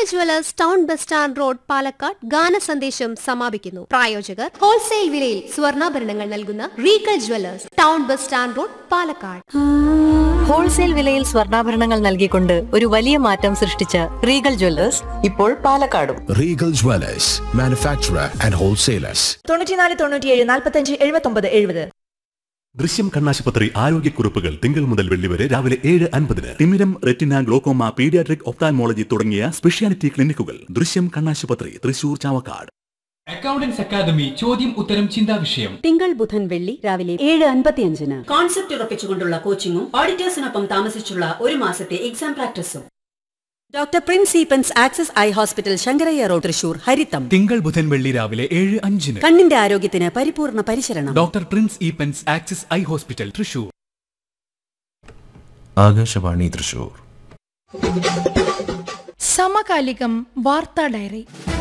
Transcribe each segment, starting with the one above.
Jewellers town bus stand road Palakkad ഗാന സന്ദേശം സമാപിക്കുന്നു പ്രായോജകർ ഹോൾസെയിൽ വിലയിൽ സ്വർണ്ണാഭരണങ്ങൾ നൽകുന്ന Regal jewellers town bus stand road Palakkad wholesale വിലയിൽ സ്വർണ്ണാഭരണങ്ങൾ നൽകിക്കൊണ്ട് ഒരു വലിയ മാറ്റം സൃഷ്ടിച്ച റീഗൽ ജ്വല്ലേഴ്സ് ഇപ്പോൾ പാലക്കാടും Regal Dwellers, manufacturer and wholesalers. തൊണ്ണൂറ്റിനാല് തൊണ്ണൂറ്റിയേഴ് നാൽപ്പത്തഞ്ച് എഴുപത്തൊമ്പത് എഴുപത് ദൃശ്യം കണ്ണാശുപത്രി ആരോഗ്യക്കുറിപ്പുകൾ തിങ്കൾ മുതൽ വെള്ളി വരെ രാവിലെ ഏഴ് അൻപതിന് തിമിരം റെറ്റിന ഗ്ലോക്കോമ പീഡിയാട്രിക് ഒപ്താൽമോളജി തുടങ്ങിയ സ്പെഷ്യാലിറ്റി ക്ലിനിക്കുകൾ ദൃശ്യം കണ്ണാശുപത്രി തൃശൂർ ചാവക്കാട് അക്കൗണ്ടൻസ് അക്കാദമി ചോദ്യം ഉത്തരം ചിന്താ വിഷയം തിങ്കൾ ബുധൻ വെള്ളി രാവിലെ ഏഴ് അൻപത്തിയഞ്ചിന് കോൺസെപ്റ്റ് ഉറപ്പിച്ചുകൊണ്ടുള്ള കോച്ചിങ്ങും ഓഡിറ്റേഴ്സിനൊപ്പം താമസിച്ചുള്ള ഒരു മാസത്തെ എക്സാം പ്രാക്ടീസും doctor Prince Eapen's access eye hospital Sankarayya road Thrissur ഹരിത്തം തിങ്കൾ ബുധൻ വെള്ളി രാവിലെ ഏഴ് അഞ്ചിന് കണ്ണിന്റെ ആരോഗ്യത്തിന് പരിപൂർണ പരിശരണം doctor Prince Eapen's axis eye hospital Thrissur Akashvani Thrissur സമകാലികം വാർത്താ ഡയറി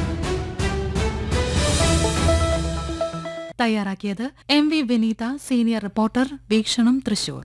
തയ്യാറാക്കിയത് M V Vineetha senior reporter Veekshanam Thrissur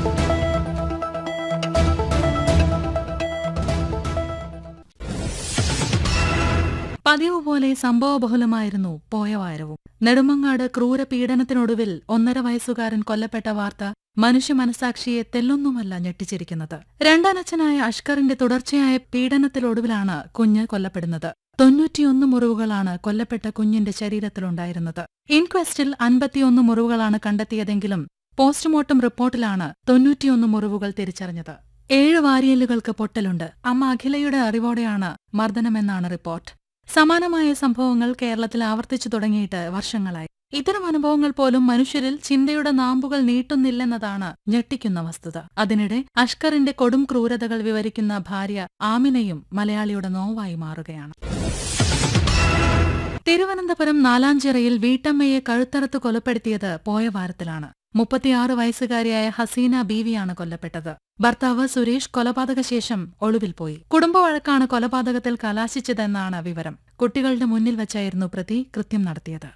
പതിവ് പോലെ സംഭവബഹുലമായിരുന്നു പോയ വാരവും നെടുമങ്ങാട് ക്രൂര പീഡനത്തിനൊടുവിൽ ഒന്നര വയസ്സുകാരൻ കൊല്ലപ്പെട്ട വാർത്ത മനുഷ്യ മനസാക്ഷിയെ തെല്ലൊന്നുമല്ല ഞെട്ടിച്ചിരിക്കുന്നത് രണ്ടാനച്ഛനായ അഷ്കറിന്റെ തുടർച്ചയായ പീഡനത്തിലൊടുവിലാണ് കുഞ്ഞ് കൊല്ലപ്പെടുന്നത് തൊണ്ണൂറ്റിയൊന്ന് മുറിവുകളാണ് കൊല്ലപ്പെട്ട കുഞ്ഞിന്റെ ശരീരത്തിലുണ്ടായിരുന്നത് ഇൻക്വസ്റ്റിൽ അൻപത്തിയൊന്ന് മുറിവുകളാണ് കണ്ടെത്തിയതെങ്കിലും പോസ്റ്റ്മോർട്ടം റിപ്പോർട്ടിലാണ് തൊണ്ണൂറ്റിയൊന്ന് മുറിവുകൾ തിരിച്ചറിഞ്ഞത് ഏഴ് വാരിയലുകൾക്ക് പൊട്ടലുണ്ട് അമ്മ അഖിലയുടെ അറിവോടെയാണ് മർദ്ദനമെന്നാണ് റിപ്പോർട്ട് സമാനമായ സംഭവങ്ങൾ കേരളത്തിൽ ആവർത്തിച്ചു തുടങ്ങിയിട്ട് വർഷങ്ങളായി ഇത്തരം അനുഭവങ്ങൾ പോലും മനുഷ്യരിൽ ചിന്തയുടെ നാമ്പുകൾ നീട്ടുന്നില്ലെന്നതാണ് ഞെട്ടിക്കുന്ന വസ്തുത അതിനിടെ അഷ്കറിന്റെ കൊടും ക്രൂരതകൾ വിവരിക്കുന്ന ഭാര്യ ആമിനയും മലയാളിയുടെ നോവായി മാറുകയാണ് തിരുവനന്തപുരം നാലാഞ്ചിറയിൽ വീട്ടമ്മയെ കഴുത്തറത്ത് കൊലപ്പെടുത്തിയത് പോയ വാരത്തിലാണ് മുപ്പത്തിയാറ് വയസ്സുകാരിയായ ഹസീന ബീവിയാണ് കൊല്ലപ്പെട്ടത് ഭർത്താവ് സുരേഷ് കൊലപാതക ശേഷം ഒളിവിൽ പോയി കുടുംബവഴക്കാണ് കൊലപാതകത്തിൽ കലാശിച്ചതെന്നാണ് വിവരം കുട്ടികളുടെ മുന്നിൽ വെച്ചായിരുന്നു പ്രതി കൃത്യം നടത്തിയത്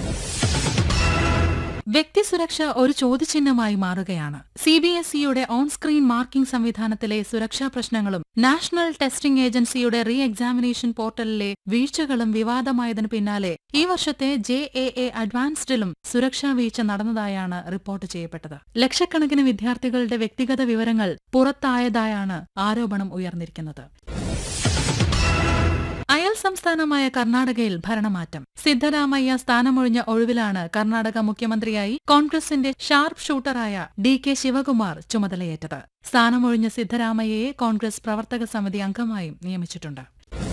വ്യക്തിസുരക്ഷ ഒരു ചോദ്യചിഹ്നമായി മാറുകയാണ് സി ബി എസ് ഇയുടെ ഓൺ സ്ക്രീൻ മാർക്കിംഗ് സംവിധാനത്തിലെ സുരക്ഷാ പ്രശ്നങ്ങളും നാഷണൽ ടെസ്റ്റിംഗ് ഏജൻസിയുടെ റീ എക്സാമിനേഷൻ പോർട്ടലിലെ വീഴ്ചകളും വിവാദമായതിനു പിന്നാലെ ഈ വർഷത്തെ ജെ എ എ അഡ്വാൻസ്ഡിലും സുരക്ഷാ വീഴ്ച നടന്നതായാണ് റിപ്പോർട്ട് ചെയ്യപ്പെട്ടത് ലക്ഷക്കണക്കിന് വിദ്യാർത്ഥികളുടെ വ്യക്തിഗത വിവരങ്ങൾ പുറത്തായതായാണ് ആരോപണം ഉയർന്നിരിക്കുന്നത് അയൽ സംസ്ഥാനമായ കർണാടകയിൽ ഭരണമാറ്റം സിദ്ധരാമയ്യ സ്ഥാനമൊഴിഞ്ഞ ഒഴിവിലാണ് കർണാടക മുഖ്യമന്ത്രിയായി കോൺഗ്രസിന്റെ ഷാർപ്പ് ഷൂട്ടറായ ഡി കെ ശിവകുമാർ ചുമതലയേറ്റത് സ്ഥാനമൊഴിഞ്ഞ സിദ്ധരാമയ്യയെ കോൺഗ്രസ് പ്രവർത്തക സമിതി അംഗമായും നിയമിച്ചിട്ടുണ്ട്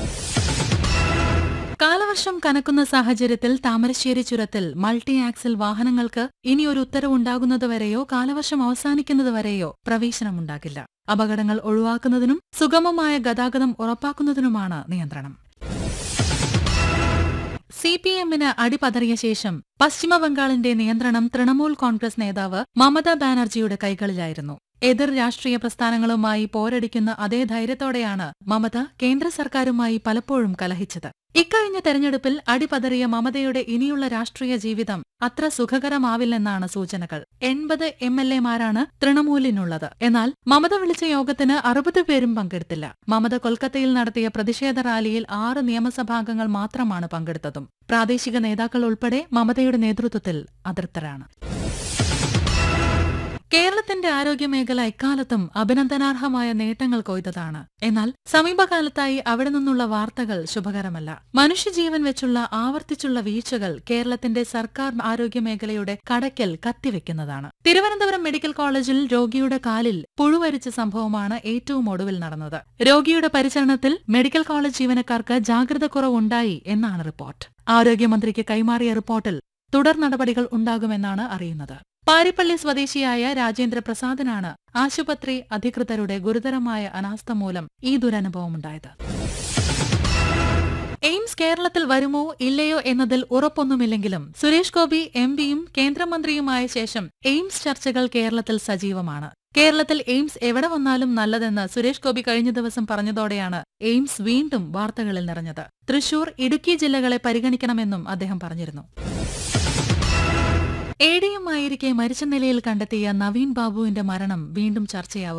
കാലവർഷം കനക്കുന്ന സാഹചര്യത്തിൽ താമരശ്ശേരി ചുരത്തിൽ മൾട്ടി ആക്സിൽ വാഹനങ്ങൾക്ക് ഇനിയൊരു ഉത്തരവുണ്ടാകുന്നതുവരെയോ കാലവർഷം അവസാനിക്കുന്നതുവരെയോ പ്രവേശനമുണ്ടാകില്ല അപകടങ്ങൾ ഒഴിവാക്കുന്നതിനും സുഗമമായ ഗതാഗതം ഉറപ്പാക്കുന്നതിനുമാണ് നിയന്ത്രണം സി പി എമ്മിന് അടിപതറിയ ശേഷം പശ്ചിമബംഗാളിന്റെ നിയന്ത്രണം തൃണമൂൽ കോൺഗ്രസ് നേതാവ് മമതാ ബാനർജിയുടെ കൈകളിലായിരുന്നു എതിർ രാഷ്ട്രീയ പ്രസ്ഥാനങ്ങളുമായി പോരടിക്കുന്ന അതേ ധൈര്യത്തോടെയാണ് മമത കേന്ദ്ര സർക്കാരുമായി പലപ്പോഴും കലഹിച്ചത് ഇക്കഴിഞ്ഞ തെരഞ്ഞെടുപ്പിൽ അടിപതറിയ മമതയുടെ ഇനിയുള്ള രാഷ്ട്രീയ ജീവിതം അത്ര സുഖകരമാവില്ലെന്നാണ് സൂചനകൾ എൺപത് എം എൽ എമാരാണ് തൃണമൂലിനുള്ളത് എന്നാൽ മമത വിളിച്ച യോഗത്തിന് അറുപത് പേരും പങ്കെടുത്തില്ല മമത കൊൽക്കത്തയിൽ നടത്തിയ പ്രതിഷേധ റാലിയിൽ ആറ് നിയമസഭാംഗങ്ങൾ മാത്രമാണ് പങ്കെടുത്തതും പ്രാദേശിക നേതാക്കൾ ഉൾപ്പെടെ മമതയുടെ നേതൃത്വത്തിൽ അതൃപ്തരാണ് കേരളത്തിന്റെ ആരോഗ്യമേഖല എക്കാലത്തും അഭിനന്ദനാർഹമായ നേട്ടങ്ങൾ കൊയ്തതാണ് എന്നാൽ സമീപകാലത്തായി അവിടെ നിന്നുള്ള വാർത്തകൾ ശുഭകരമല്ല മനുഷ്യജീവൻ വെച്ചുള്ള ആവർത്തിച്ചുള്ള വീഴ്ചകൾ കേരളത്തിന്റെ സർക്കാർ ആരോഗ്യമേഖലയുടെ കടയ്ക്കൽ കത്തിവെക്കുന്നതാണ് തിരുവനന്തപുരം മെഡിക്കൽ കോളേജിൽ രോഗിയുടെ കാലിൽ പുഴുവരിച്ച സംഭവമാണ് ഏറ്റവും ഒടുവിൽ നടന്നത് രോഗിയുടെ പരിചരണത്തിൽ മെഡിക്കൽ കോളേജ് ജീവനക്കാർക്ക് ജാഗ്രത കുറവുണ്ടായി എന്നാണ് റിപ്പോർട്ട് ആരോഗ്യമന്ത്രിക്ക് കൈമാറിയ റിപ്പോർട്ടിൽ തുടർ നടപടികൾ ഉണ്ടാകുമെന്നാണ് അറിയുന്നത് പാരിപ്പള്ളി സ്വദേശിയായ രാജേന്ദ്ര പ്രസാദിനാണ് ആശുപത്രി അധികൃതരുടെ ഗുരുതരമായ അനാസ്ഥ മൂലം ഈ ദുരനുഭവമുണ്ടായത് എയിംസ് കേരളത്തിൽ വരുമോ ഇല്ലയോ എന്നതിൽ ഉറപ്പൊന്നുമില്ലെങ്കിലും സുരേഷ് ഗോപി എം പിയും കേന്ദ്രമന്ത്രിയുമായ ശേഷം എയിംസ് ചർച്ചകൾ കേരളത്തിൽ സജീവമാണ് കേരളത്തിൽ എയിംസ് എവിടെ വന്നാലും നല്ലതെന്ന് സുരേഷ് ഗോപി കഴിഞ്ഞ ദിവസം പറഞ്ഞതോടെയാണ് എയിംസ് വീണ്ടും വാർത്തകളിൽ നിറഞ്ഞത് തൃശൂർ ഇടുക്കി ജില്ലകളെ പരിഗണിക്കണമെന്നും അദ്ദേഹം പറഞ്ഞിരുന്നു എ ഡി എം ആയിരിക്കെ മരിച്ച നിലയിൽ കണ്ടെത്തിയ നവീൻ ബാബുവിന്റെ മരണം വീണ്ടും ചർച്ചയാവും